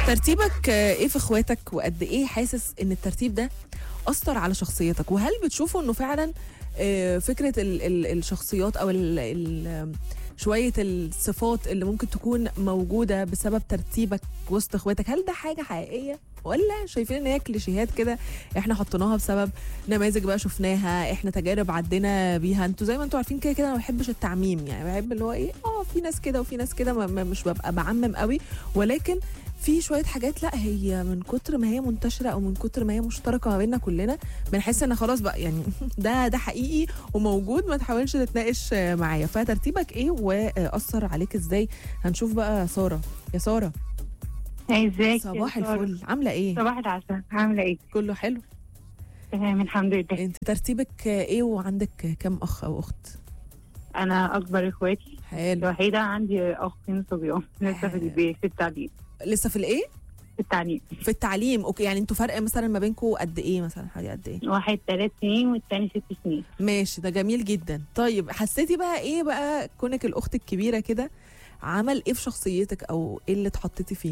ترتيبك آه، ايه في اخواتك وقد ايه حاسس ان الترتيب ده اثر على شخصيتك وهل بتشوفوا انه فعلا آه، فكره ال ال الشخصيات او ال ال شويه الصفات اللي ممكن تكون موجوده بسبب ترتيبك وسط اخواتك هل ده حاجه حقيقيه ولا شايفين ان هي كليشيهات كده احنا حطيناها بسبب نماذج بقى شفناها احنا تجارب عدينا بيها انتوا زي ما انتوا عارفين كده كده انا ما بحبش التعميم يعني بحب اللي هو ايه اه في ناس كده وفي ناس كده ما- ما- مش ببقى بعمم قوي ولكن في شويه حاجات لا هي من كتر ما هي منتشره او من كتر ما هي مشتركه ما بيننا كلنا بنحس ان خلاص بقى يعني ده ده حقيقي وموجود ما تحاولش تتناقش آه، معايا فترتيبك ايه واثر عليك ازاي هنشوف بقى ساره يا ساره ازيك صباح يا سارة؟ الفل عامله ايه صباح العسل عامله ايه كله حلو تمام الحمد لله انت ترتيبك آه، ايه وعندك كام اخ او اخت انا اكبر اخواتي حلو الوحيده عندي اخين صبيان لسه في البيت في التعليم لسه في الايه في التعليم في التعليم اوكي يعني انتوا فرق مثلا ما بينكم قد ايه مثلا حوالي قد ايه واحد ثلاث سنين والتاني ست سنين ماشي ده جميل جدا طيب حسيتي بقى ايه بقى كونك الاخت الكبيره كده عمل ايه في شخصيتك او ايه اللي اتحطيتي فيه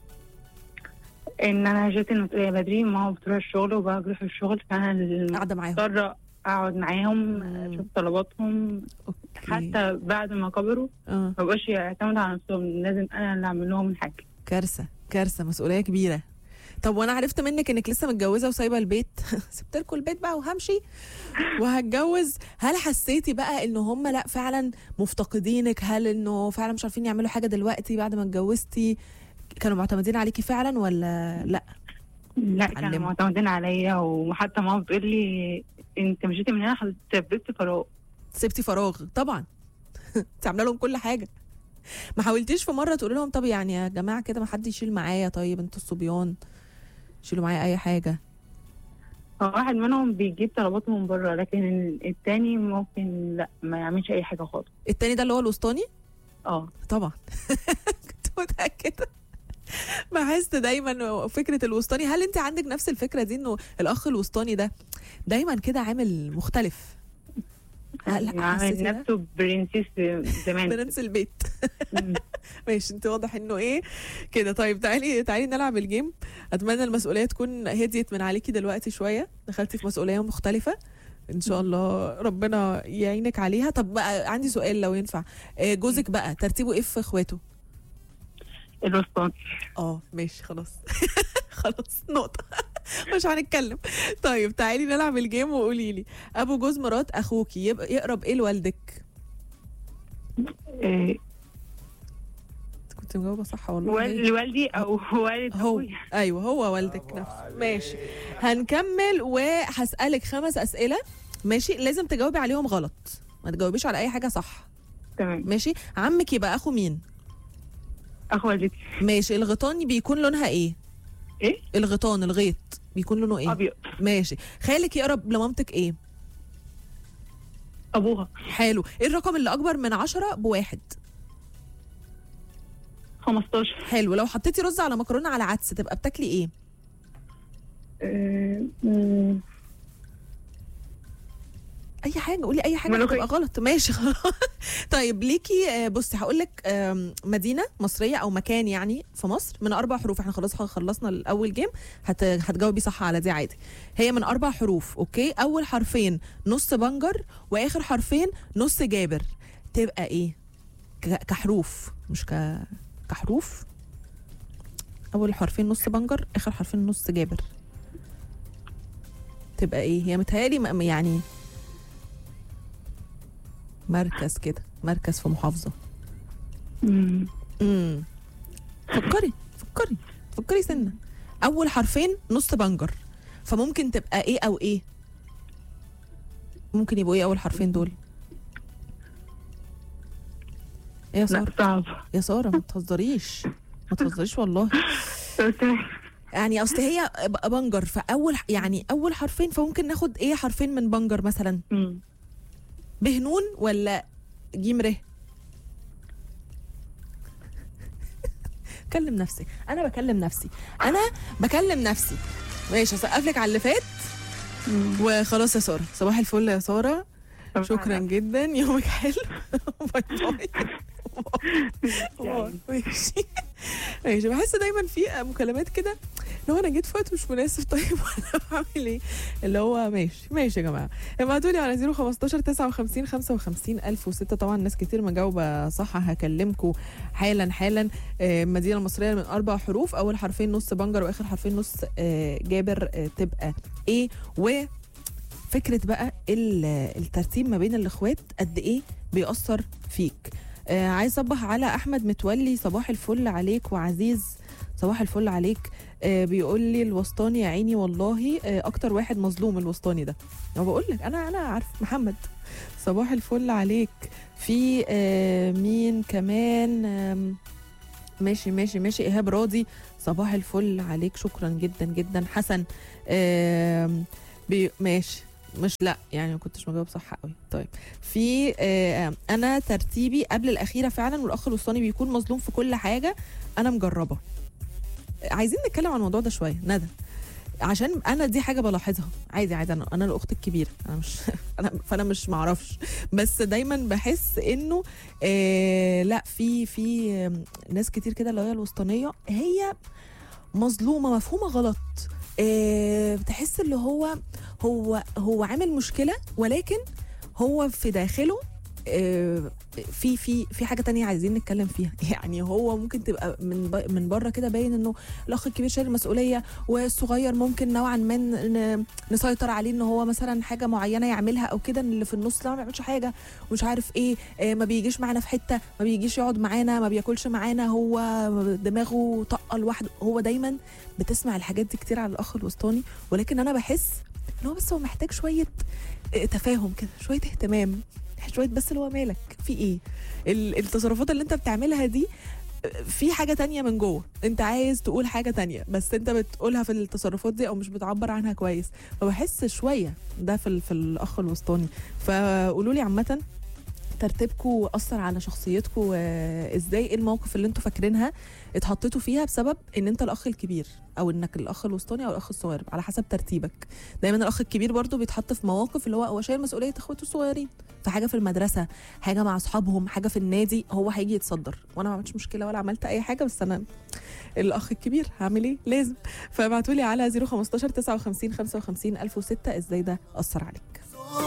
ان انا جيت المسؤوليه بدري ما هو بتروح الشغل وبروح الشغل فانا اللي قاعده معاهم مضطره اقعد معاهم مم. اشوف طلباتهم اوكي حتى بعد ما كبروا اه ما بقوش يعتمدوا على نفسهم لازم انا اللي اعمل لهم الحاجه كارثه كارثه مسؤوليه كبيره طب وانا عرفت منك انك لسه متجوزه وسايبه البيت سبت لكم البيت بقى وهمشي وهتجوز هل حسيتي بقى ان هم لا فعلا مفتقدينك هل انه فعلا مش عارفين يعملوا حاجه دلوقتي بعد ما اتجوزتي كانوا معتمدين عليكي فعلا ولا لا لا اتعلموا. كانوا معتمدين عليا وحتى ماما بتقول لي انت مشيتي من هنا سببت فراغ سبتي فراغ طبعا انت عامله لهم كل حاجه ما حاولتيش في مره تقولي لهم طب يعني يا جماعه كده ما حد يشيل معايا طيب انتوا الصبيان شيلوا معايا اي حاجه هو واحد منهم بيجيب طلباته من بره لكن التاني ممكن لا ما يعملش اي حاجه خالص التاني ده اللي هو الوسطاني اه طبعا كنت متاكده بحس دايما فكره الوسطاني هل انت عندك نفس الفكره دي انه الاخ الوسطاني ده دايما كده عامل مختلف هل عامل حسيتي ده؟ نفسه برنسيس زمان بنفس البيت مم. ماشي انت واضح انه ايه كده طيب تعالي تعالي نلعب الجيم اتمنى المسؤوليه تكون هديت من عليكي دلوقتي شويه دخلتي في مسؤوليه مختلفه ان شاء الله ربنا يعينك عليها طب بقى عندي سؤال لو ينفع آه، جوزك بقى ترتيبه ايه في اخواته الوسطاني اه ماشي خلاص خلاص نقطة مش هنتكلم طيب تعالي نلعب الجيم وقولي لي ابو جوز مرات اخوكي يبقى يقرب ايه لوالدك آه، كنت مجاوبة صح والله وال- والدي او والد هو ابويا ايوه هو والدك نفسه ماشي هنكمل وهسألك خمس أسئلة ماشي لازم تجاوبي عليهم غلط ما تجاوبيش على اي حاجة صح تمام ماشي عمك يبقى اخو مين اخو والدتي ماشي الغيطان بيكون لونها ايه ايه الغيطان الغيط بيكون لونه ايه ابيض ماشي خالك يقرب لمامتك ايه ابوها حلو ايه الرقم اللي اكبر من عشرة بواحد 15 حلو لو حطيتي رز على مكرونه على عدس تبقى بتاكلي ايه آه، مم، اي حاجه قولي اي حاجه ملوخية. تبقى غلط ماشي خلاص طيب ليكي آه، بصي هقول لك آم، مدينه مصريه او مكان يعني في مصر من اربع حروف احنا خلاص خلصنا الاول جيم هت... هتجاوبي صح على دي عادي هي من اربع حروف اوكي اول حرفين نص بنجر واخر حرفين نص جابر تبقى ايه ك... كحروف مش ك... كحروف اول حرفين نص بنجر اخر حرفين نص جابر تبقى ايه هي متهيألي م- يعني مركز كده مركز في محافظة مم، امم فكري فكري فكري سنة أول حرفين نص بنجر فممكن تبقى إيه أو إيه ممكن يبقوا إيه أول حرفين دول إيه يا لا سارة صعب يا سارة ما تهزريش ما تهزريش والله تمام. يعني اصل هي ب- بنجر فاول يعني اول حرفين فممكن ناخد ايه حرفين من بنجر مثلا مم. بهنون ولا جيم ره كلم نفسي انا بكلم نفسي انا بكلم نفسي ماشي هسقف لك على اللي فات مم. وخلاص يا ساره صباح الفل يا ساره طبعاً. شكرا جدا يومك حلو باي باي باي. ماشي ماشي بحس دايما في مكالمات كده لو انا جيت في وقت مش مناسب طيب وانا بعمل ايه اللي هو ماشي ماشي يا جماعه ابعتوا لي على 015 59 55 1006 طبعا ناس كتير مجاوبه صح هكلمكم حالا حالا آه، المدينه المصريه من اربع حروف اول حرفين نص بنجر واخر حرفين نص آه، جابر آه، تبقى ايه وفكره بقى ال- الترتيب ما بين الاخوات قد ايه بيأثر فيك آه عايز صبح على احمد متولي صباح الفل عليك وعزيز صباح الفل عليك آه بيقول لي الوسطاني يا عيني والله آه اكتر واحد مظلوم الوسطاني ده انا بقول لك انا انا عارف محمد صباح الفل عليك في آه مين كمان آم، ماشي ماشي ماشي ايهاب راضي صباح الفل عليك شكرا جدا جدا حسن آم، بي ماشي مش لا يعني ما كنتش مجاوب صح قوي طيب في آه انا ترتيبي قبل الاخيره فعلا والاخ الوسطاني بيكون مظلوم في كل حاجه انا مجربه عايزين نتكلم عن الموضوع ده شويه ندى عشان انا دي حاجه بلاحظها عادي عادي انا انا الاخت الكبيره انا مش انا فانا مش معرفش بس دايما بحس انه آه لا في في آم، ناس كتير كده اللي هي الوسطانيه هي مظلومه مفهومه غلط آه بتحس اللي هو هو هو عامل مشكله ولكن هو في داخله آه، في في في حاجه تانية عايزين نتكلم فيها يعني هو ممكن تبقى من ب- من بره كده باين انه الاخ الكبير شايل المسؤوليه والصغير ممكن نوعا ما ن- نسيطر عليه ان هو مثلا حاجه معينه يعملها او كده اللي في النص ده ما بيعملش حاجه ومش عارف ايه آه، ما بيجيش معانا في حته ما بيجيش يقعد معانا ما بياكلش معانا هو دماغه طاقه لوحده هو دايما بتسمع الحاجات دي كتير على الاخ الوسطاني ولكن انا بحس ان هو بس هو محتاج شويه آه، تفاهم كده شويه اهتمام شويه بس اللي هو مالك في ايه ال- التصرفات اللي انت بتعملها دي آه، في حاجه تانية من جوه انت عايز تقول حاجه تانية بس انت بتقولها في التصرفات دي او مش بتعبر عنها كويس فبحس شويه ده في ال- في الاخ الوسطاني فقولوا لي عامه ترتيبكم اثر على شخصيتكم آه، ازاي ايه المواقف اللي انتوا فاكرينها اتحطيتوا فيها بسبب ان انت الاخ الكبير او انك الاخ الوسطاني او الاخ الصغير على حسب ترتيبك دايما الاخ الكبير برضو بيتحط في مواقف اللي هو هو شايل مسؤوليه اخواته الصغيرين في حاجه في المدرسه حاجه مع اصحابهم حاجه في النادي هو هيجي يتصدر وانا ما عملتش مشكله ولا عملت اي حاجه بس انا الاخ الكبير هعمل ايه لازم فابعتوا لي على 015 59 55 1006 ازاي ده اثر عليك